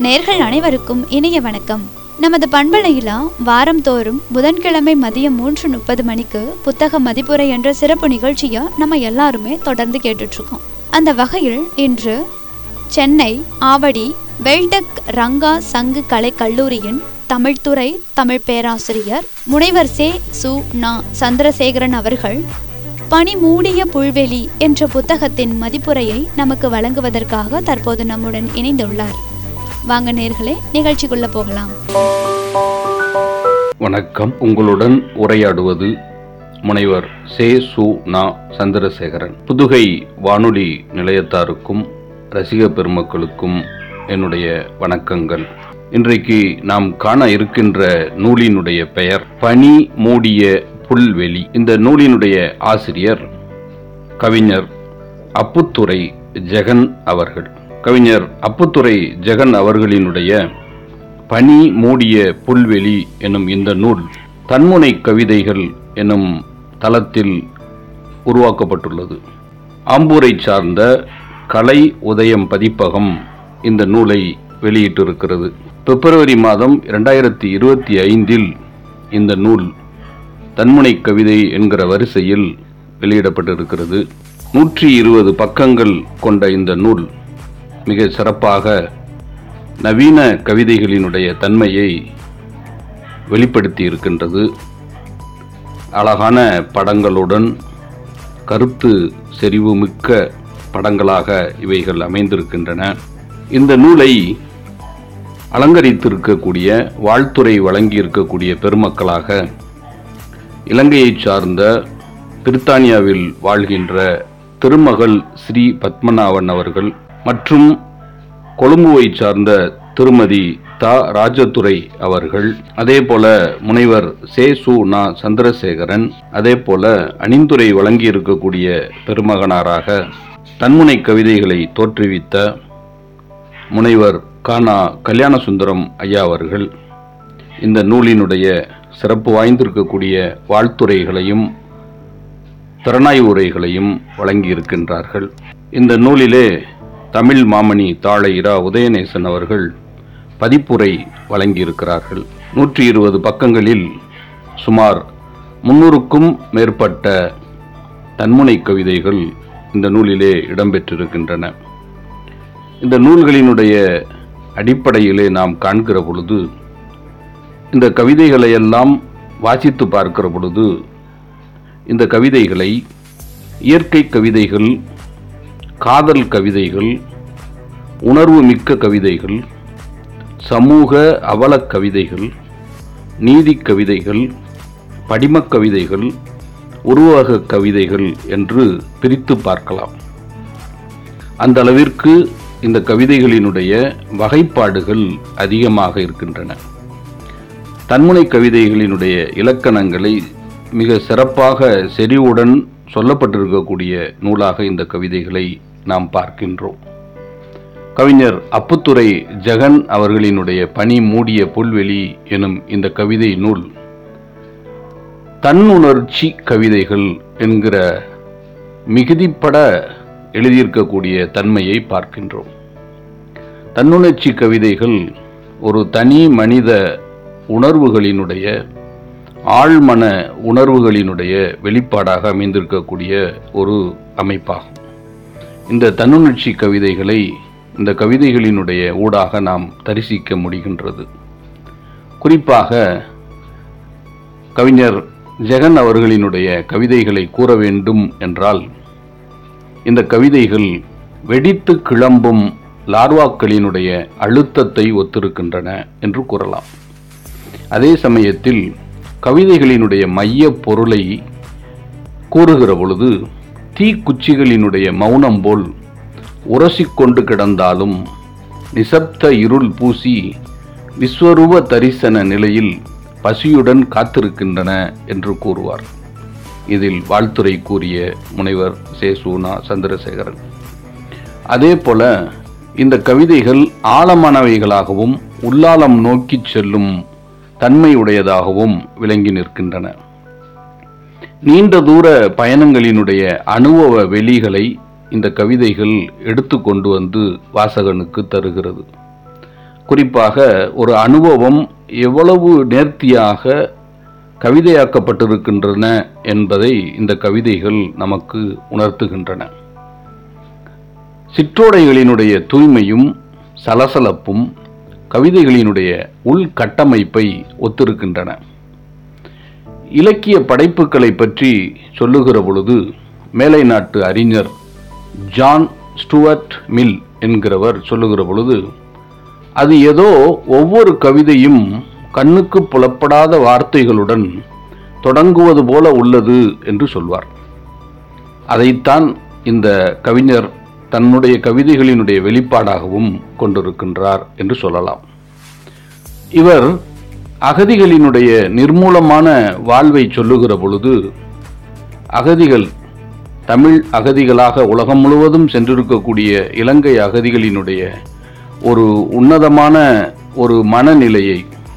நேர்கள் அனைவருக்கும் இனிய வணக்கம் நமது பண்பலையிலா வாரந்தோறும் புதன்கிழமை மதியம் மூன்று முப்பது மணிக்கு புத்தக மதிப்புரை என்ற சிறப்பு நிகழ்ச்சியை நம்ம எல்லாருமே தொடர்ந்து கேட்டுட்டு இருக்கோம் அந்த வகையில் இன்று சென்னை ஆவடி வெல்டக் ரங்கா சங்கு கலை கல்லூரியின் தமிழ்துறை தமிழ் பேராசிரியர் முனைவர் சே சு நா சந்திரசேகரன் அவர்கள் பனி மூடிய புல்வெளி என்ற புத்தகத்தின் மதிப்புரையை நமக்கு வழங்குவதற்காக தற்போது நம்முடன் இணைந்துள்ளார் வாங்க நேர்களே நிகழ்ச்சிக்குள்ள போகலாம் வணக்கம் உங்களுடன் உரையாடுவது முனைவர் சே சு நா சந்திரசேகரன் புதுகை வானொலி நிலையத்தாருக்கும் ரசிக பெருமக்களுக்கும் என்னுடைய வணக்கங்கள் இன்றைக்கு நாம் காண இருக்கின்ற நூலினுடைய பெயர் பனி மூடிய புல்வெளி இந்த நூலினுடைய ஆசிரியர் கவிஞர் அப்புத்துறை ஜெகன் அவர்கள் கவிஞர் அப்புத்துறை ஜெகன் அவர்களினுடைய பனி மூடிய புல்வெளி எனும் இந்த நூல் தன்முனை கவிதைகள் எனும் தளத்தில் உருவாக்கப்பட்டுள்ளது ஆம்பூரை சார்ந்த கலை உதயம் பதிப்பகம் இந்த நூலை வெளியிட்டிருக்கிறது பிப்ரவரி மாதம் இரண்டாயிரத்தி இருபத்தி ஐந்தில் இந்த நூல் தன்முனை கவிதை என்கிற வரிசையில் வெளியிடப்பட்டிருக்கிறது நூற்றி இருபது பக்கங்கள் கொண்ட இந்த நூல் மிக சிறப்பாக நவீன கவிதைகளினுடைய தன்மையை வெளிப்படுத்தி இருக்கின்றது அழகான படங்களுடன் கருத்து செறிவுமிக்க படங்களாக இவைகள் அமைந்திருக்கின்றன இந்த நூலை அலங்கரித்திருக்கக்கூடிய வாழ்த்துறை வழங்கியிருக்கக்கூடிய பெருமக்களாக இலங்கையைச் சார்ந்த பிரித்தானியாவில் வாழ்கின்ற திருமகள் ஸ்ரீ பத்மநாபன் அவர்கள் மற்றும் கொழும்புவைச் சார்ந்த திருமதி தா ராஜதுரை அவர்கள் அதே போல முனைவர் சே சு நா சந்திரசேகரன் அதே போல அணிந்துரை வழங்கியிருக்கக்கூடிய பெருமகனாராக தன்முனை கவிதைகளை தோற்றுவித்த முனைவர் கானா கல்யாணசுந்தரம் ஐயா அவர்கள் இந்த நூலினுடைய சிறப்பு வாய்ந்திருக்கக்கூடிய வாழ்த்துரைகளையும் திறனாய்வு உரைகளையும் வழங்கியிருக்கின்றார்கள் இந்த நூலிலே தமிழ் மாமணி தாழை இரா உதயநேசன் அவர்கள் பதிப்புரை வழங்கியிருக்கிறார்கள் நூற்றி இருபது பக்கங்களில் சுமார் முன்னூறுக்கும் மேற்பட்ட தன்முனை கவிதைகள் இந்த நூலிலே இடம்பெற்றிருக்கின்றன இந்த நூல்களினுடைய அடிப்படையிலே நாம் காண்கிற பொழுது இந்த கவிதைகளை எல்லாம் வாசித்து பார்க்கிற பொழுது இந்த கவிதைகளை இயற்கை கவிதைகள் காதல் கவிதைகள் உணர்வு மிக்க கவிதைகள் சமூக அவலக் கவிதைகள் நீதி கவிதைகள் படிமக் கவிதைகள் உருவக கவிதைகள் என்று பிரித்து பார்க்கலாம் அந்த அளவிற்கு இந்த கவிதைகளினுடைய வகைப்பாடுகள் அதிகமாக இருக்கின்றன தன்முனை கவிதைகளினுடைய இலக்கணங்களை மிக சிறப்பாக செறிவுடன் சொல்லப்பட்டிருக்கக்கூடிய நூலாக இந்த கவிதைகளை நாம் பார்க்கின்றோம் கவிஞர் அப்புத்துறை ஜெகன் அவர்களினுடைய பனி மூடிய புல்வெளி எனும் இந்த கவிதை நூல் தன்னுணர்ச்சி கவிதைகள் என்கிற மிகுதிப்பட எழுதியிருக்கக்கூடிய தன்மையை பார்க்கின்றோம் தன்னுணர்ச்சி கவிதைகள் ஒரு தனி மனித உணர்வுகளினுடைய ஆழ்மன உணர்வுகளினுடைய வெளிப்பாடாக அமைந்திருக்கக்கூடிய ஒரு அமைப்பாகும் இந்த தன்னுணர்ச்சி கவிதைகளை இந்த கவிதைகளினுடைய ஊடாக நாம் தரிசிக்க முடிகின்றது குறிப்பாக கவிஞர் ஜெகன் அவர்களினுடைய கவிதைகளை கூற வேண்டும் என்றால் இந்த கவிதைகள் வெடித்து கிளம்பும் லார்வாக்களினுடைய அழுத்தத்தை ஒத்திருக்கின்றன என்று கூறலாம் அதே சமயத்தில் கவிதைகளினுடைய மைய பொருளை கூறுகிற பொழுது தீக்குச்சிகளினுடைய மௌனம் போல் உரசிக்கொண்டு கிடந்தாலும் நிசப்த இருள் பூசி விஸ்வரூப தரிசன நிலையில் பசியுடன் காத்திருக்கின்றன என்று கூறுவார் இதில் வாழ்த்துரை கூறிய முனைவர் சே சூனா சந்திரசேகரன் அதே போல இந்த கவிதைகள் ஆழமானவைகளாகவும் உள்ளாலம் நோக்கிச் செல்லும் தன்மையுடையதாகவும் விளங்கி நிற்கின்றன நீண்ட தூர பயணங்களினுடைய அனுபவ வெளிகளை இந்த கவிதைகள் எடுத்து கொண்டு வந்து வாசகனுக்கு தருகிறது குறிப்பாக ஒரு அனுபவம் எவ்வளவு நேர்த்தியாக கவிதையாக்கப்பட்டிருக்கின்றன என்பதை இந்த கவிதைகள் நமக்கு உணர்த்துகின்றன சிற்றோடைகளினுடைய தூய்மையும் சலசலப்பும் கவிதைகளினுடைய உள்கட்டமைப்பை ஒத்திருக்கின்றன இலக்கிய படைப்புகளை பற்றி சொல்லுகிற பொழுது மேலை நாட்டு அறிஞர் ஜான் ஸ்டுவர்ட் மில் என்கிறவர் சொல்லுகிற பொழுது அது ஏதோ ஒவ்வொரு கவிதையும் கண்ணுக்கு புலப்படாத வார்த்தைகளுடன் தொடங்குவது போல உள்ளது என்று சொல்வார் அதைத்தான் இந்த கவிஞர் தன்னுடைய கவிதைகளினுடைய வெளிப்பாடாகவும் கொண்டிருக்கின்றார் என்று சொல்லலாம் இவர் அகதிகளினுடைய நிர்மூலமான வாழ்வை சொல்லுகிற பொழுது அகதிகள் தமிழ் அகதிகளாக உலகம் முழுவதும் சென்றிருக்கக்கூடிய இலங்கை அகதிகளினுடைய ஒரு உன்னதமான ஒரு மனநிலையை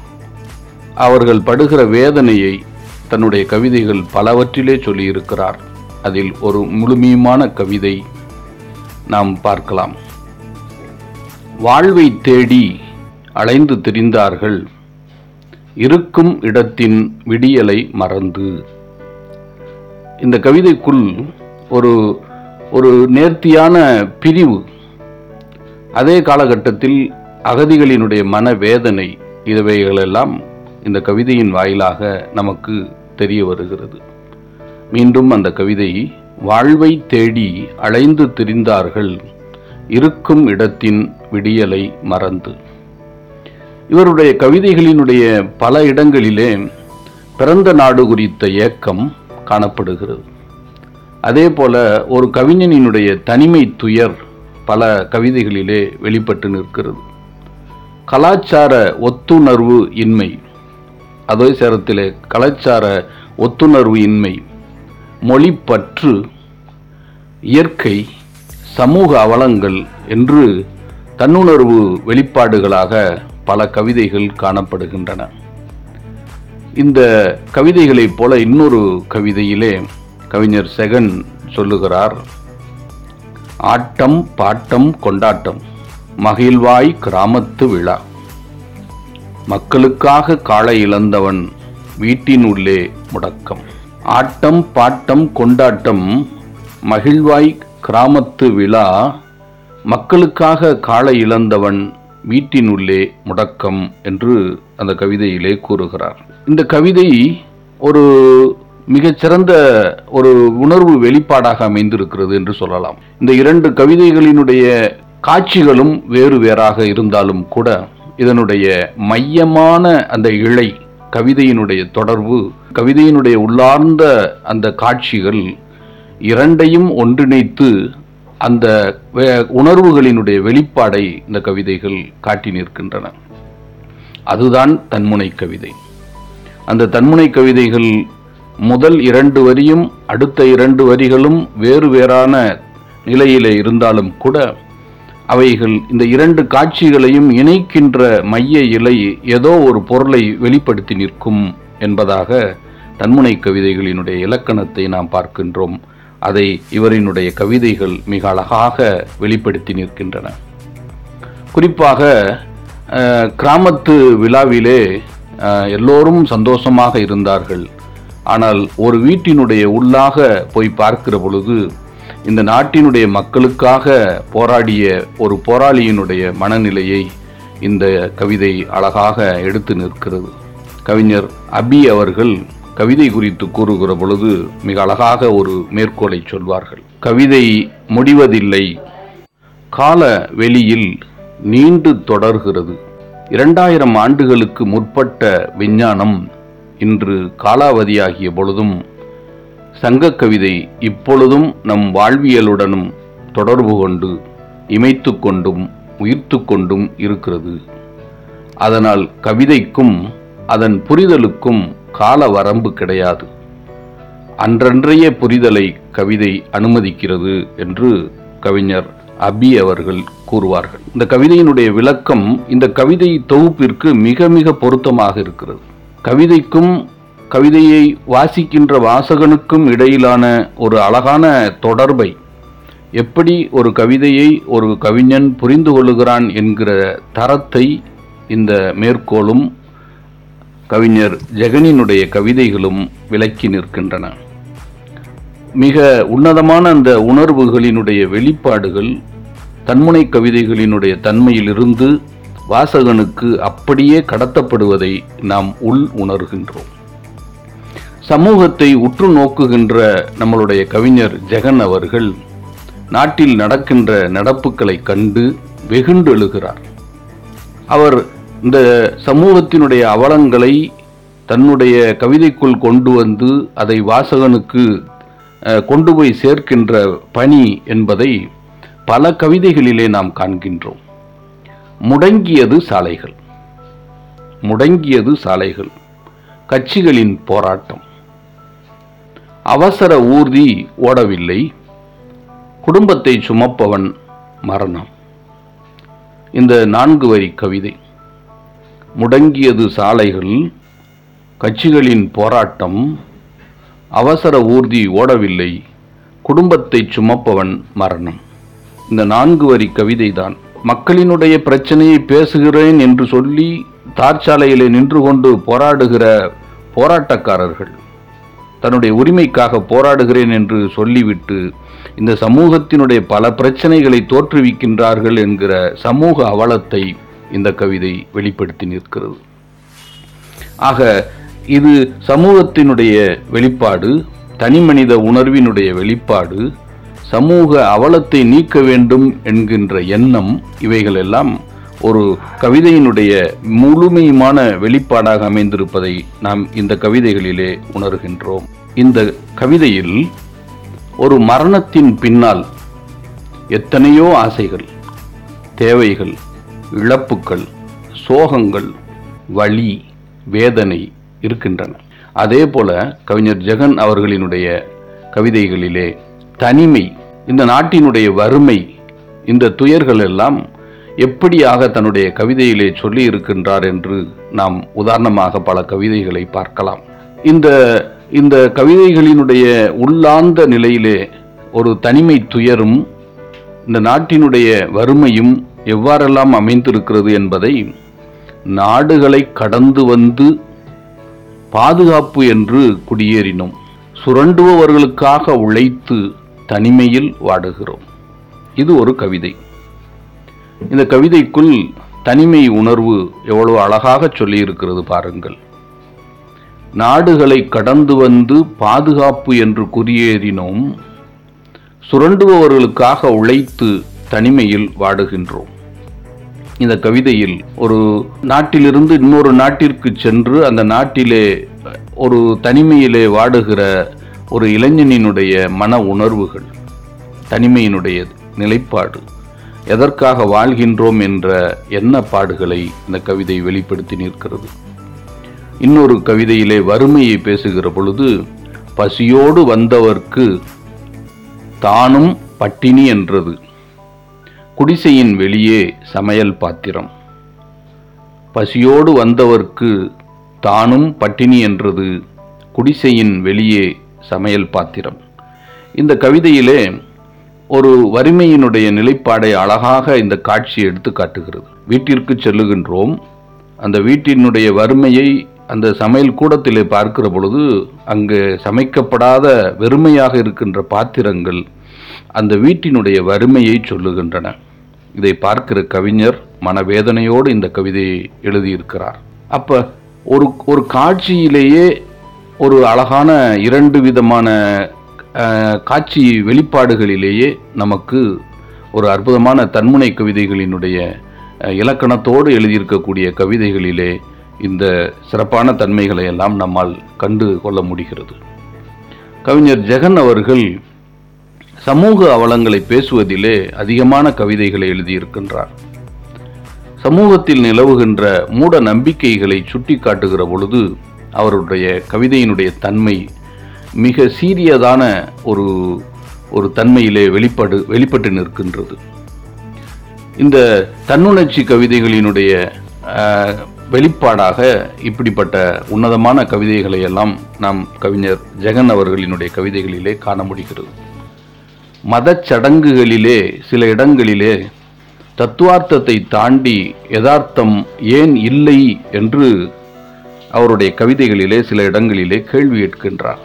அவர்கள் படுகிற வேதனையை தன்னுடைய கவிதைகள் பலவற்றிலே சொல்லியிருக்கிறார் அதில் ஒரு முழுமையுமான கவிதை நாம் பார்க்கலாம் வாழ்வை தேடி அலைந்து திரிந்தார்கள் இருக்கும் இடத்தின் விடியலை மறந்து இந்த கவிதைக்குள் ஒரு ஒரு நேர்த்தியான பிரிவு அதே காலகட்டத்தில் அகதிகளினுடைய மனவேதனை இவைகளெல்லாம் இந்த கவிதையின் வாயிலாக நமக்கு தெரிய வருகிறது மீண்டும் அந்த கவிதை வாழ்வை தேடி அலைந்து திரிந்தார்கள் இருக்கும் இடத்தின் விடியலை மறந்து இவருடைய கவிதைகளினுடைய பல இடங்களிலே பிறந்த நாடு குறித்த ஏக்கம் காணப்படுகிறது அதே போல ஒரு கவிஞனினுடைய தனிமை துயர் பல கவிதைகளிலே வெளிப்பட்டு நிற்கிறது கலாச்சார ஒத்துணர்வு இன்மை அதே சேரத்திலே கலாச்சார ஒத்துணர்வு இன்மை மொழிப்பற்று இயற்கை சமூக அவலங்கள் என்று தன்னுணர்வு வெளிப்பாடுகளாக பல கவிதைகள் காணப்படுகின்றன இந்த கவிதைகளைப் போல இன்னொரு கவிதையிலே கவிஞர் செகன் சொல்லுகிறார் ஆட்டம் பாட்டம் கொண்டாட்டம் மகிழ்வாய் கிராமத்து விழா மக்களுக்காக காளை இழந்தவன் வீட்டின் உள்ளே முடக்கம் ஆட்டம் பாட்டம் கொண்டாட்டம் மகிழ்வாய் கிராமத்து விழா மக்களுக்காக காளை இழந்தவன் வீட்டின் உள்ளே முடக்கம் என்று அந்த கவிதையிலே கூறுகிறார் இந்த கவிதை ஒரு மிகச்சிறந்த ஒரு உணர்வு வெளிப்பாடாக அமைந்திருக்கிறது என்று சொல்லலாம் இந்த இரண்டு கவிதைகளினுடைய காட்சிகளும் வேறு வேறாக இருந்தாலும் கூட இதனுடைய மையமான அந்த இழை கவிதையினுடைய தொடர்பு கவிதையினுடைய உள்ளார்ந்த அந்த காட்சிகள் இரண்டையும் ஒன்றிணைத்து அந்த வே- உணர்வுகளினுடைய வெளிப்பாடை இந்த கவிதைகள் காட்டி நிற்கின்றன அதுதான் தன்முனை கவிதை அந்த தன்முனை கவிதைகள் முதல் இரண்டு வரியும் அடுத்த இரண்டு வரிகளும் வேறு வேறான நிலையிலே இருந்தாலும் கூட அவைகள் இந்த இரண்டு காட்சிகளையும் இணைக்கின்ற மைய இலை ஏதோ ஒரு பொருளை வெளிப்படுத்தி நிற்கும் என்பதாக தன்முனை கவிதைகளினுடைய இலக்கணத்தை நாம் பார்க்கின்றோம் அதை இவரினுடைய கவிதைகள் மிக அழகாக வெளிப்படுத்தி நிற்கின்றன குறிப்பாக அஹ், கிராமத்து விழாவிலே அஹ், எல்லோரும் சந்தோஷமாக இருந்தார்கள் ஆனால் ஒரு வீட்டினுடைய உள்ளாக போய் பார்க்கிற பொழுது இந்த நாட்டினுடைய மக்களுக்காக போராடிய ஒரு போராளியினுடைய மனநிலையை இந்த கவிதை அழகாக எடுத்து நிற்கிறது கவிஞர் அபி அவர்கள் கவிதை குறித்து கூறுகிற பொழுது மிக அழகாக ஒரு மேற்கோளை சொல்வார்கள் கவிதை முடிவதில்லை கால வெளியில் நீண்டு தொடர்கிறது இரண்டாயிரம் ஆண்டுகளுக்கு முற்பட்ட விஞ்ஞானம் இன்று காலாவதியாகிய பொழுதும் சங்கக் கவிதை இப்பொழுதும் நம் வாழ்வியலுடனும் தொடர்பு கொண்டு இமைத்து கொண்டும் உயிர்த்து கொண்டும் இருக்கிறது அதனால் கவிதைக்கும் அதன் புரிதலுக்கும் கால வரம்பு கிடையாது அன்றன்றைய புரிதலை கவிதை அனுமதிக்கிறது என்று கவிஞர் அபி அவர்கள் கூறுவார்கள் இந்த கவிதையினுடைய விளக்கம் இந்த கவிதை தொகுப்பிற்கு மிக மிக பொருத்தமாக இருக்கிறது கவிதைக்கும் கவிதையை வாசிக்கின்ற வாசகனுக்கும் இடையிலான ஒரு அழகான தொடர்பை எப்படி ஒரு கவிதையை ஒரு கவிஞன் புரிந்து கொள்ளுகிறான் என்கிற தரத்தை இந்த மேற்கோளும் கவிஞர் ஜெகனினுடைய கவிதைகளும் விளக்கி நிற்கின்றன மிக உன்னதமான அந்த உணர்வுகளினுடைய வெளிப்பாடுகள் தன்முனை கவிதைகளினுடைய தன்மையிலிருந்து வாசகனுக்கு அப்படியே கடத்தப்படுவதை நாம் உள் உணர்கின்றோம் சமூகத்தை உற்று நோக்குகின்ற நம்மளுடைய கவிஞர் ஜெகன் அவர்கள் நாட்டில் நடக்கின்ற நடப்புகளை கண்டு வெகுண்டு எழுகிறார் அவர் இந்த சமூகத்தினுடைய அவலங்களை தன்னுடைய கவிதைக்குள் கொண்டு வந்து அதை வாசகனுக்கு அஹ், கொண்டு போய் சேர்க்கின்ற பணி என்பதை பல கவிதைகளிலே நாம் காண்கின்றோம் முடங்கியது சாலைகள் முடங்கியது சாலைகள் கட்சிகளின் போராட்டம் அவசர ஊர்தி ஓடவில்லை குடும்பத்தை சுமப்பவன் மரணம் இந்த நான்கு வரி கவிதை முடங்கியது சாலைகள் கட்சிகளின் போராட்டம் அவசர ஊர்தி ஓடவில்லை குடும்பத்தை சுமப்பவன் மரணம் இந்த நான்கு வரி கவிதைதான் மக்களினுடைய பிரச்சனையை பேசுகிறேன் என்று சொல்லி தார்ச்சாலையிலே நின்று கொண்டு போராடுகிற போராட்டக்காரர்கள் தன்னுடைய உரிமைக்காக போராடுகிறேன் என்று சொல்லிவிட்டு இந்த சமூகத்தினுடைய பல பிரச்சனைகளை தோற்றுவிக்கின்றார்கள் என்கிற சமூக அவலத்தை இந்த கவிதை வெளிப்படுத்தி நிற்கிறது ஆக இது சமூகத்தினுடைய வெளிப்பாடு தனிமனித உணர்வினுடைய வெளிப்பாடு சமூக அவலத்தை நீக்க வேண்டும் என்கின்ற எண்ணம் இவைகளெல்லாம் ஒரு கவிதையினுடைய முழுமையுமான வெளிப்பாடாக அமைந்திருப்பதை நாம் இந்த கவிதைகளிலே உணர்கின்றோம் இந்த கவிதையில் ஒரு மரணத்தின் பின்னால் எத்தனையோ ஆசைகள் தேவைகள் இழப்புக்கள் சோகங்கள் வலி வேதனை இருக்கின்றன அதே போல கவிஞர் ஜெகன் அவர்களினுடைய கவிதைகளிலே தனிமை இந்த நாட்டினுடைய வறுமை இந்த துயர்கள் எல்லாம் எப்படியாக தன்னுடைய கவிதையிலே சொல்லி இருக்கின்றார் என்று நாம் உதாரணமாக பல கவிதைகளை பார்க்கலாம் இந்த இந்த கவிதைகளினுடைய உள்ளார்ந்த நிலையிலே ஒரு தனிமை துயரும் இந்த நாட்டினுடைய வறுமையும் எவ்வாறெல்லாம் அமைந்திருக்கிறது என்பதை நாடுகளை கடந்து வந்து பாதுகாப்பு என்று குடியேறினோம் சுரண்டுபவர்களுக்காக உழைத்து தனிமையில் வாடுகிறோம் இது ஒரு கவிதை இந்த கவிதைக்குள் தனிமை உணர்வு எவ்வளவு அழகாக சொல்லியிருக்கிறது பாருங்கள் நாடுகளை கடந்து வந்து பாதுகாப்பு என்று குடியேறினோம் சுரண்டுபவர்களுக்காக உழைத்து தனிமையில் வாடுகின்றோம் இந்த கவிதையில் ஒரு நாட்டிலிருந்து இன்னொரு நாட்டிற்கு சென்று அந்த நாட்டிலே ஒரு தனிமையிலே வாடுகிற ஒரு இளைஞனினுடைய மன உணர்வுகள் தனிமையினுடைய நிலைப்பாடு எதற்காக வாழ்கின்றோம் என்ற எண்ணப்பாடுகளை இந்த கவிதை வெளிப்படுத்தி நிற்கிறது இன்னொரு கவிதையிலே வறுமையை பேசுகிற பொழுது பசியோடு வந்தவர்க்கு தானும் பட்டினி என்றது குடிசையின் வெளியே சமையல் பாத்திரம் பசியோடு வந்தவர்க்கு தானும் பட்டினி என்றது குடிசையின் வெளியே சமையல் பாத்திரம் இந்த கவிதையிலே ஒரு வறுமையினுடைய நிலைப்பாடை அழகாக இந்த காட்சி எடுத்து காட்டுகிறது வீட்டிற்கு செல்லுகின்றோம் அந்த வீட்டினுடைய வறுமையை அந்த சமையல் கூடத்திலே பார்க்கிற பொழுது அங்கு சமைக்கப்படாத வெறுமையாக இருக்கின்ற பாத்திரங்கள் அந்த வீட்டினுடைய வறுமையை சொல்லுகின்றன இதை பார்க்கிற கவிஞர் மனவேதனையோடு இந்த கவிதையை எழுதியிருக்கிறார் அப்ப ஒரு ஒரு காட்சியிலேயே ஒரு அழகான இரண்டு விதமான அஹ், காட்சி வெளிப்பாடுகளிலேயே நமக்கு ஒரு அற்புதமான தன்முனை கவிதைகளினுடைய அஹ், இலக்கணத்தோடு எழுதியிருக்கக்கூடிய கவிதைகளிலே இந்த சிறப்பான தன்மைகளை எல்லாம் நம்மால் கண்டு கொள்ள முடிகிறது கவிஞர் ஜெகன் அவர்கள் சமூக அவலங்களை பேசுவதிலே அதிகமான கவிதைகளை எழுதியிருக்கின்றார் சமூகத்தில் நிலவுகின்ற மூட நம்பிக்கைகளை சுட்டி காட்டுகிற பொழுது அவருடைய கவிதையினுடைய தன்மை மிக சீரியதான ஒரு ஒரு தன்மையிலே வெளிப்பாடு வெளிப்பட்டு நிற்கின்றது இந்த தன்னுணர்ச்சி கவிதைகளினுடைய ஆஹ், வெளிப்பாடாக இப்படிப்பட்ட உன்னதமான கவிதைகளை எல்லாம் நாம் கவிஞர் ஜெகன் அவர்களினுடைய கவிதைகளிலே காண முடிகிறது மதச் சடங்குகளிலே சில இடங்களிலே தத்துவார்த்தத்தை தாண்டி யதார்த்தம் ஏன் இல்லை என்று அவருடைய கவிதைகளிலே சில இடங்களிலே கேள்வி கேட்கின்றார்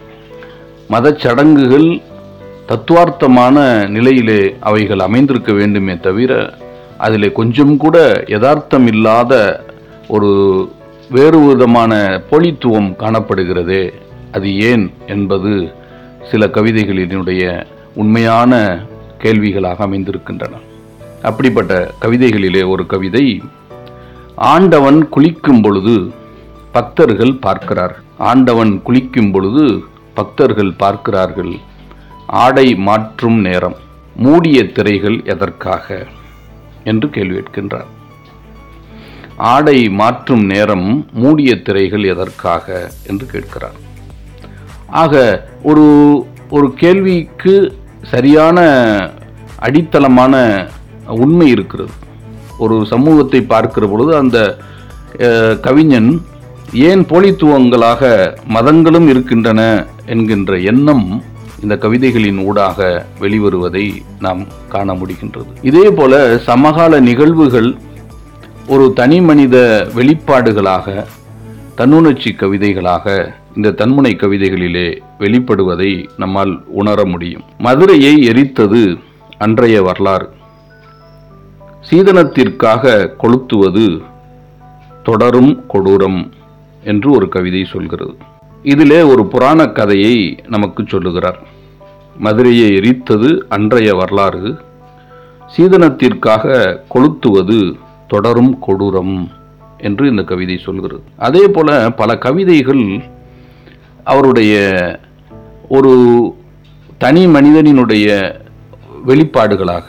மதச் சடங்குகள் தத்துவார்த்தமான நிலையிலே அவைகள் அமைந்திருக்க வேண்டுமே தவிர அதிலே கொஞ்சம் கூட யதார்த்தம் இல்லாத ஒரு வேறு விதமான போலித்துவம் காணப்படுகிறதே அது ஏன் என்பது சில கவிதைகளினுடைய உண்மையான கேள்விகளாக அமைந்திருக்கின்றன அப்படிப்பட்ட கவிதைகளிலே ஒரு கவிதை ஆண்டவன் குளிக்கும் பொழுது பக்தர்கள் பார்க்கிறார் ஆண்டவன் குளிக்கும் பொழுது பக்தர்கள் பார்க்கிறார்கள் ஆடை மாற்றும் நேரம் மூடிய திரைகள் எதற்காக என்று கேள்வி கேட்கின்றார் ஆடை மாற்றும் நேரம் மூடிய திரைகள் எதற்காக என்று கேட்கிறார் ஆக ஒரு ஒரு கேள்விக்கு சரியான அடித்தளமான உண்மை இருக்கிறது ஒரு சமூகத்தை பார்க்கிற பொழுது அந்த அஹ், கவிஞன் ஏன் போலித்துவங்களாக மதங்களும் இருக்கின்றன என்கின்ற எண்ணம் இந்த கவிதைகளின் ஊடாக வெளிவருவதை நாம் காண முடிகின்றது இதே போல சமகால நிகழ்வுகள் ஒரு தனி மனித வெளிப்பாடுகளாக தன்னுணர்ச்சி கவிதைகளாக இந்த தன்முனை கவிதைகளிலே வெளிப்படுவதை நம்மால் உணர முடியும் மதுரையை எரித்தது அன்றைய வரலாறு சீதனத்திற்காக கொளுத்துவது தொடரும் கொடூரம் என்று ஒரு கவிதை சொல்கிறது இதிலே ஒரு புராண கதையை நமக்கு சொல்லுகிறார் மதுரையை எரித்தது அன்றைய வரலாறு சீதனத்திற்காக கொளுத்துவது தொடரும் கொடூரம் என்று இந்த கவிதை சொல்கிறது அதே போல பல கவிதைகள் அவருடைய ஒரு தனி மனிதனினுடைய வெளிப்பாடுகளாக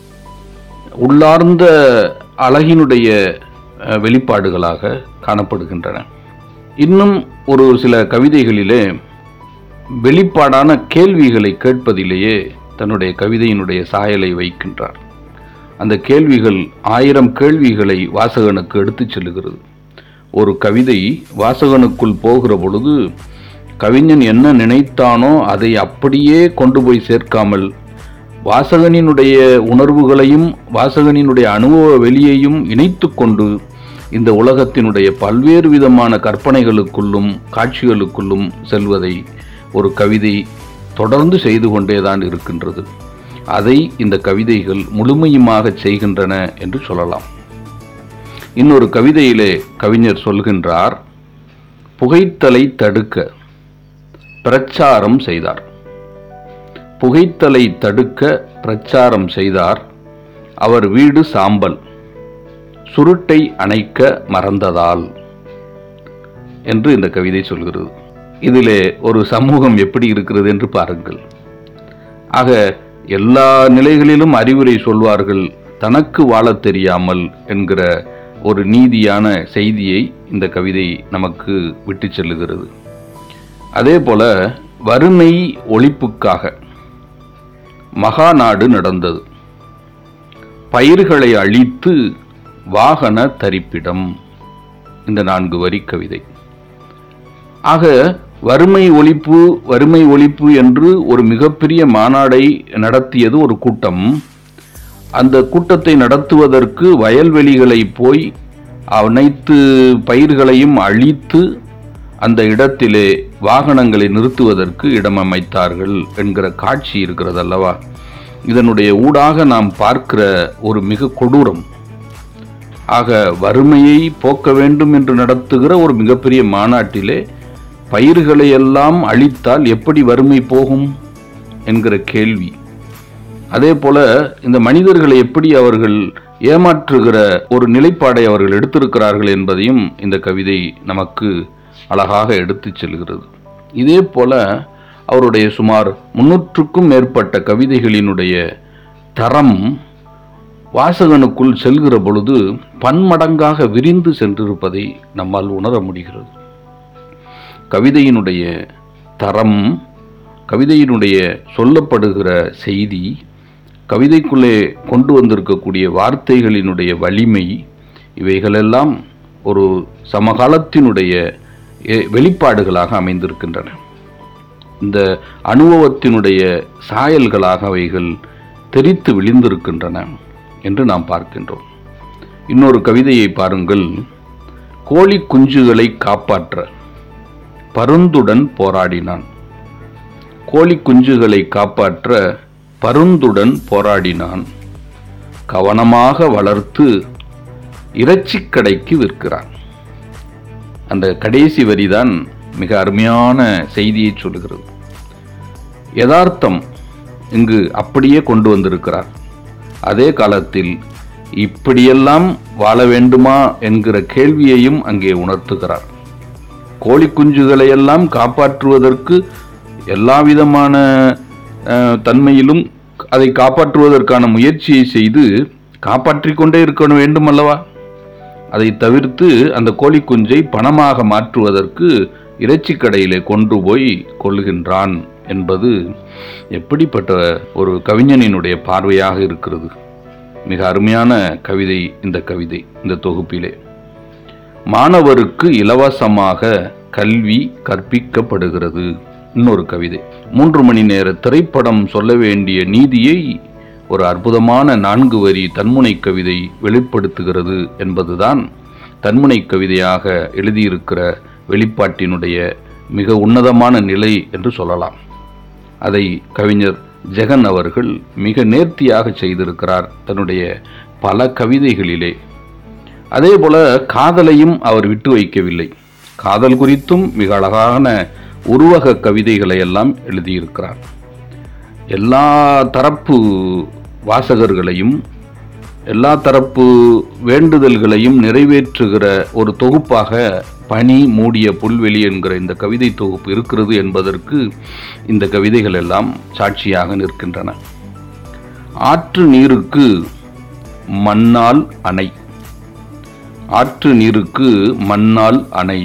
உள்ளார்ந்த அழகினுடைய அஹ், வெளிப்பாடுகளாக காணப்படுகின்றன இன்னும் ஒரு சில கவிதைகளிலே வெளிப்பாடான கேள்விகளை கேட்பதிலேயே தன்னுடைய கவிதையினுடைய சாயலை வைக்கின்றார் அந்த கேள்விகள் ஆயிரம் கேள்விகளை வாசகனுக்கு எடுத்துச் செல்லுகிறது ஒரு கவிதை வாசகனுக்குள் போகிற பொழுது கவிஞன் என்ன நினைத்தானோ அதை அப்படியே கொண்டு போய் சேர்க்காமல் வாசகனினுடைய உணர்வுகளையும் வாசகனினுடைய அனுபவ வெளியையும் இணைத்து கொண்டு இந்த உலகத்தினுடைய பல்வேறு விதமான கற்பனைகளுக்குள்ளும் காட்சிகளுக்குள்ளும் செல்வதை ஒரு கவிதை தொடர்ந்து செய்து கொண்டேதான் இருக்கின்றது அதை இந்த கவிதைகள் முழுமையுமாக செய்கின்றன என்று சொல்லலாம் இன்னொரு கவிதையிலே கவிஞர் சொல்கின்றார் புகைத்தலை தடுக்க பிரச்சாரம் செய்தார் புகைத்தலை தடுக்க பிரச்சாரம் செய்தார் அவர் வீடு சாம்பல் சுருட்டை அணைக்க மறந்ததால் என்று இந்த கவிதை சொல்கிறது இதிலே ஒரு சமூகம் எப்படி இருக்கிறது என்று பாருங்கள் ஆக எல்லா நிலைகளிலும் அறிவுரை சொல்வார்கள் தனக்கு வாழத் தெரியாமல் என்கிற ஒரு நீதியான செய்தியை இந்த கவிதை நமக்கு விட்டு செல்லுகிறது அதே போல வறுமை ஒழிப்புக்காக மகாநாடு நடந்தது பயிர்களை அழித்து வாகன தரிப்பிடம் இந்த நான்கு வரி கவிதை ஆக வறுமை ஒழிப்பு வறுமை ஒழிப்பு என்று ஒரு மிகப்பெரிய மாநாடை நடத்தியது ஒரு கூட்டம் அந்த கூட்டத்தை நடத்துவதற்கு வயல்வெளிகளை போய் அனைத்து பயிர்களையும் அழித்து அந்த இடத்திலே வாகனங்களை நிறுத்துவதற்கு இடம் அமைத்தார்கள் என்கிற காட்சி இருக்கிறது அல்லவா இதனுடைய ஊடாக நாம் பார்க்கிற ஒரு மிக கொடூரம் ஆக வறுமையை போக்க வேண்டும் என்று நடத்துகிற ஒரு மிகப்பெரிய மாநாட்டிலே பயிர்களை எல்லாம் அழித்தால் எப்படி வறுமை போகும் என்கிற கேள்வி அதே போல இந்த மனிதர்களை எப்படி அவர்கள் ஏமாற்றுகிற ஒரு நிலைப்பாடை அவர்கள் எடுத்திருக்கிறார்கள் என்பதையும் இந்த கவிதை நமக்கு அழகாக எடுத்துச் செல்கிறது இதே போல அவருடைய சுமார் முன்னூற்றுக்கும் மேற்பட்ட கவிதைகளினுடைய தரம் வாசகனுக்குள் செல்கிற பொழுது பன்மடங்காக விரிந்து சென்றிருப்பதை நம்மால் உணர முடிகிறது கவிதையினுடைய தரம் கவிதையினுடைய சொல்லப்படுகிற செய்தி கவிதைக்குள்ளே கொண்டு வந்திருக்கக்கூடிய வார்த்தைகளினுடைய வலிமை இவைகளெல்லாம் ஒரு சமகாலத்தினுடைய எ- வெளிப்பாடுகளாக அமைந்திருக்கின்றன இந்த அனுபவத்தினுடைய சாயல்களாக அவைகள் தெரித்து விழிந்திருக்கின்றன என்று நாம் பார்க்கின்றோம் இன்னொரு கவிதையை பாருங்கள் கோழி குஞ்சுகளை காப்பாற்ற பருந்துடன் போராடினான் கோழி குஞ்சுகளை காப்பாற்ற பருந்துடன் போராடினான் கவனமாக வளர்த்து இறைச்சிக் கடைக்கு விற்கிறான் அந்த கடைசி வரிதான் மிக அருமையான செய்தியை சொல்லுகிறது யதார்த்தம் இங்கு அப்படியே கொண்டு வந்திருக்கிறார் அதே காலத்தில் இப்படியெல்லாம் வாழ வேண்டுமா என்கிற கேள்வியையும் அங்கே உணர்த்துகிறார் கோழி குஞ்சுகளையெல்லாம் காப்பாற்றுவதற்கு எல்லா விதமான அஹ், தன்மையிலும் அதை காப்பாற்றுவதற்கான முயற்சியை செய்து காப்பாற்றிக் கொண்டே இருக்க வேண்டும் அல்லவா அதை தவிர்த்து அந்த கோழி குஞ்சை பணமாக மாற்றுவதற்கு இறைச்சி கடையிலே கொண்டு போய் கொள்ளுகின்றான் என்பது எப்படிப்பட்ட ஒரு கவிஞனினுடைய பார்வையாக இருக்கிறது மிக அருமையான கவிதை இந்த கவிதை இந்த தொகுப்பிலே மாணவருக்கு இலவசமாக கல்வி கற்பிக்கப்படுகிறது இன்னொரு கவிதை மூன்று மணி நேர திரைப்படம் சொல்ல வேண்டிய நீதியை ஒரு அற்புதமான நான்கு வரி தன்முனை கவிதை வெளிப்படுத்துகிறது என்பதுதான் தன்முனை கவிதையாக எழுதியிருக்கிற வெளிப்பாட்டினுடைய மிக உன்னதமான நிலை என்று சொல்லலாம் அதை கவிஞர் ஜெகன் அவர்கள் மிக நேர்த்தியாக செய்திருக்கிறார் தன்னுடைய பல கவிதைகளிலே அதே போல காதலையும் அவர் விட்டு வைக்கவில்லை காதல் குறித்தும் மிக அழகான உருவக கவிதைகளை எல்லாம் எழுதியிருக்கிறார் எல்லா தரப்பு வாசகர்களையும் எல்லா தரப்பு வேண்டுதல்களையும் நிறைவேற்றுகிற ஒரு தொகுப்பாக பனி மூடிய புல்வெளி என்கிற இந்த கவிதை தொகுப்பு இருக்கிறது என்பதற்கு இந்த கவிதைகள் எல்லாம் சாட்சியாக நிற்கின்றன ஆற்று நீருக்கு மண்ணால் அணை ஆற்று நீருக்கு மண்ணால் அணை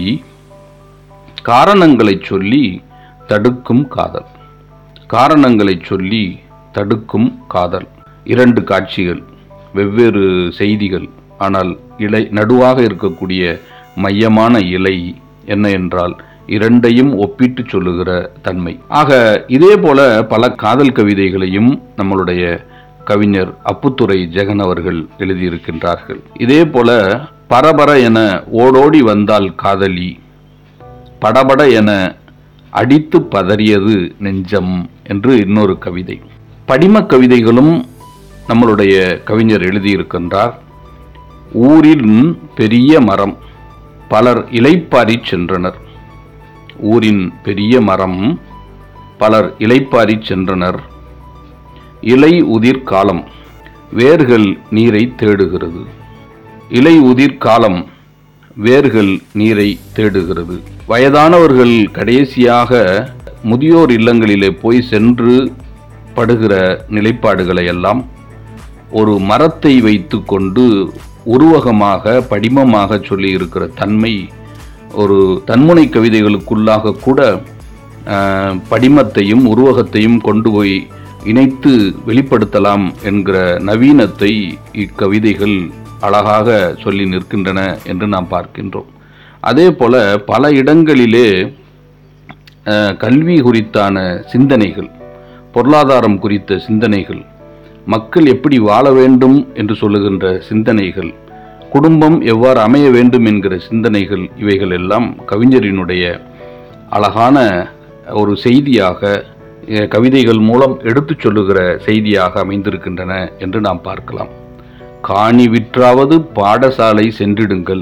காரணங்களைச் சொல்லி தடுக்கும் காதல் காரணங்களைச் சொல்லி தடுக்கும் காதல் இரண்டு காட்சிகள் வெவ்வேறு செய்திகள் ஆனால் இலை நடுவாக இருக்கக்கூடிய மையமான இலை என்ன என்றால் இரண்டையும் ஒப்பிட்டு சொல்லுகிற தன்மை ஆக இதே போல பல காதல் கவிதைகளையும் நம்மளுடைய கவிஞர் அப்புத்துறை ஜெகன் அவர்கள் எழுதியிருக்கின்றார்கள் இதே போல பரபர என ஓடோடி வந்தால் காதலி படபட என அடித்து பதறியது நெஞ்சம் என்று இன்னொரு கவிதை படிம கவிதைகளும் நம்மளுடைய கவிஞர் எழுதியிருக்கின்றார் ஊரின் பெரிய மரம் பலர் இலைப்பாரிச் சென்றனர் ஊரின் பெரிய மரம் பலர் இலைப்பாரிச் சென்றனர் இலை உதிர் காலம் வேர்கள் நீரை தேடுகிறது இலை உதிர் காலம் வேர்கள் நீரை தேடுகிறது வயதானவர்கள் கடைசியாக முதியோர் இல்லங்களிலே போய் சென்று படுகிற நிலைப்பாடுகளை எல்லாம் ஒரு மரத்தை வைத்துக்கொண்டு உருவகமாக படிமமாக சொல்லி இருக்கிற தன்மை ஒரு தன்முனை கவிதைகளுக்குள்ளாக கூட ஆஹ், படிமத்தையும் உருவகத்தையும் கொண்டு போய் இணைத்து வெளிப்படுத்தலாம் என்கிற நவீனத்தை இக்கவிதைகள் அழகாக சொல்லி நிற்கின்றன என்று நாம் பார்க்கின்றோம் அதே போல பல இடங்களிலே அஹ், கல்வி குறித்தான சிந்தனைகள் பொருளாதாரம் குறித்த சிந்தனைகள் மக்கள் எப்படி வாழ வேண்டும் என்று சொல்லுகின்ற சிந்தனைகள் குடும்பம் எவ்வாறு அமைய வேண்டும் என்கிற சிந்தனைகள் இவைகள் எல்லாம் கவிஞரினுடைய அழகான ஒரு செய்தியாக அஹ், கவிதைகள் மூலம் எடுத்துச் சொல்லுகிற செய்தியாக அமைந்திருக்கின்றன என்று நாம் பார்க்கலாம் காணி விற்றாவது பாடசாலை சென்றிடுங்கள்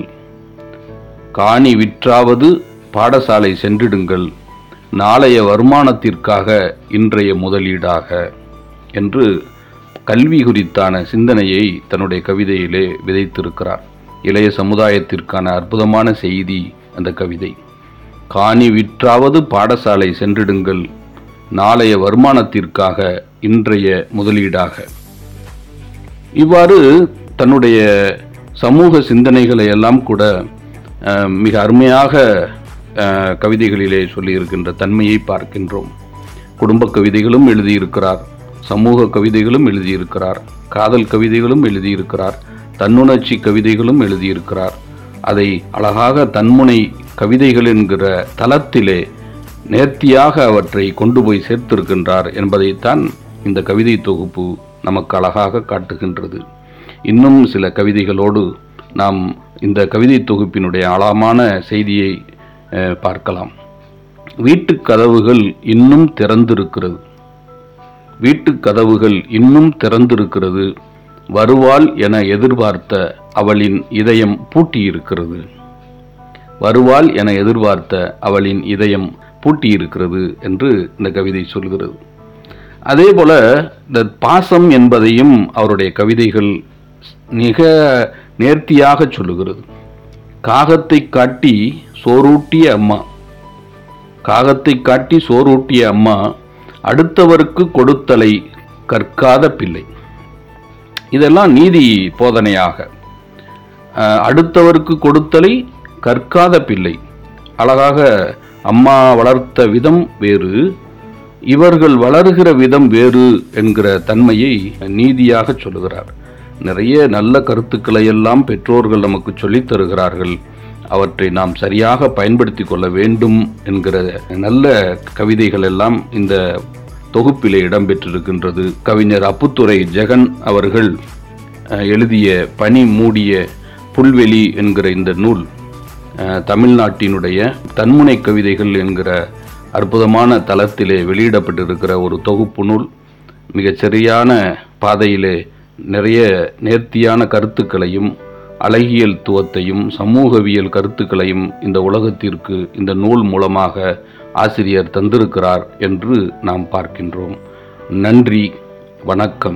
காணி விற்றாவது பாடசாலை சென்றிடுங்கள் நாளைய வருமானத்திற்காக இன்றைய முதலீடாக என்று கல்வி குறித்தான சிந்தனையை தன்னுடைய கவிதையிலே விதைத்திருக்கிறார் இளைய சமுதாயத்திற்கான அற்புதமான செய்தி அந்த கவிதை காணி விற்றாவது பாடசாலை சென்றிடுங்கள் நாளைய வருமானத்திற்காக இன்றைய முதலீடாக இவ்வாறு தன்னுடைய சமூக சிந்தனைகளை எல்லாம் கூட அஹ், மிக அருமையாக அஹ், கவிதைகளிலே சொல்லியிருக்கின்ற தன்மையை பார்க்கின்றோம் குடும்ப கவிதைகளும் எழுதியிருக்கிறார் சமூக கவிதைகளும் எழுதியிருக்கிறார் காதல் கவிதைகளும் எழுதியிருக்கிறார் தன்னுணர்ச்சி கவிதைகளும் எழுதியிருக்கிறார் அதை அழகாக தன்முனை கவிதைகள் என்கிற தளத்திலே நேர்த்தியாக அவற்றை கொண்டு போய் சேர்த்திருக்கின்றார் என்பதைத்தான் இந்த கவிதை தொகுப்பு நமக்கு அழகாக காட்டுகின்றது இன்னும் சில கவிதைகளோடு நாம் இந்த கவிதை தொகுப்பினுடைய ஆழமான செய்தியை அஹ், பார்க்கலாம் வீட்டுக் கதவுகள் இன்னும் திறந்திருக்கிறது வீட்டுக் கதவுகள் இன்னும் திறந்திருக்கிறது வருவாள் என எதிர்பார்த்த அவளின் இதயம் பூட்டியிருக்கிறது வருவாள் என எதிர்பார்த்த அவளின் இதயம் பூட்டியிருக்கிறது என்று இந்த கவிதை சொல்கிறது அதே போல இந்த பாசம் என்பதையும் அவருடைய கவிதைகள் மிக நேர்த்தியாக சொல்லுகிறது காகத்தை காட்டி சோறூட்டிய அம்மா காகத்தை காட்டி சோறூட்டிய அம்மா அடுத்தவருக்கு கொடுத்தலை கற்காத பிள்ளை இதெல்லாம் நீதி போதனையாக அஹ், அடுத்தவருக்கு கொடுத்தலை கற்காத பிள்ளை அழகாக அம்மா வளர்த்த விதம் வேறு இவர்கள் வளர்கிற விதம் வேறு என்கிற தன்மையை நீதியாக சொல்லுகிறார் நிறைய நல்ல கருத்துக்களை எல்லாம் பெற்றோர்கள் நமக்கு சொல்லித் தருகிறார்கள் அவற்றை நாம் சரியாக பயன்படுத்தி கொள்ள வேண்டும் என்கிற நல்ல கவிதைகள் எல்லாம் இந்த தொகுப்பிலே இடம்பெற்றிருக்கின்றது கவிஞர் அப்புத்துறை ஜெகன் அவர்கள் அஹ், எழுதிய பனி மூடிய புல்வெளி என்கிற இந்த நூல் அஹ், தமிழ்நாட்டினுடைய தன்முனை கவிதைகள் என்கிற அற்புதமான தளத்திலே வெளியிடப்பட்டிருக்கிற ஒரு தொகுப்பு நூல் மிகச் சரியான பாதையிலே நிறைய நேர்த்தியான கருத்துக்களையும் அழகியல் துவத்தையும் சமூகவியல் கருத்துக்களையும் இந்த உலகத்திற்கு இந்த நூல் மூலமாக ஆசிரியர் தந்திருக்கிறார் என்று நாம் பார்க்கின்றோம் நன்றி வணக்கம்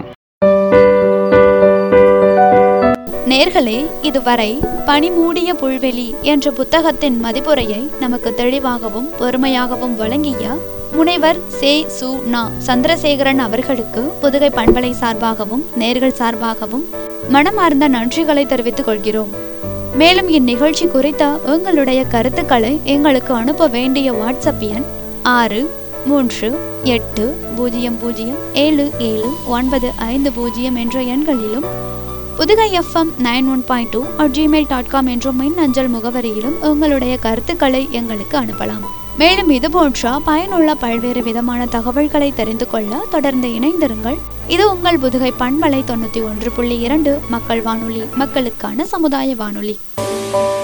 நேர்களே இதுவரை பனிமூடிய புல்வெளி என்ற புத்தகத்தின் மதிப்புரையை நமக்கு தெளிவாகவும் பொறுமையாகவும் வழங்கிய முனைவர் சே சு நா சந்திரசேகரன் அவர்களுக்கு புதுகை பண்பலை சார்பாகவும் நேர்கள் சார்பாகவும் மனமார்ந்த நன்றிகளை தெரிவித்துக் கொள்கிறோம் மேலும் இந்நிகழ்ச்சி குறித்த உங்களுடைய கருத்துக்களை எங்களுக்கு அனுப்ப வேண்டிய வாட்ஸ்அப் எண் ஆறு மூன்று எட்டு பூஜ்ஜியம் பூஜ்ஜியம் ஏழு ஏழு ஒன்பது ஐந்து பூஜ்ஜியம் என்ற எண்களிலும் Pudugai FM nine one point two at Gmail dot com என்ற மின் அஞ்சல் முகவரியிலும் உங்களுடைய கருத்துக்களை எங்களுக்கு அனுப்பலாம் மேலும் இது போன்ற பயனுள்ள பல்வேறு விதமான தகவல்களை தெரிந்து கொள்ள தொடர்ந்து இணைந்திருங்கள் இது உங்கள் புதுகை பண்பலை தொண்ணூற்றி ஒன்று புள்ளி இரண்டு மக்கள் வானொலி மக்களுக்கான சமுதாய வானொலி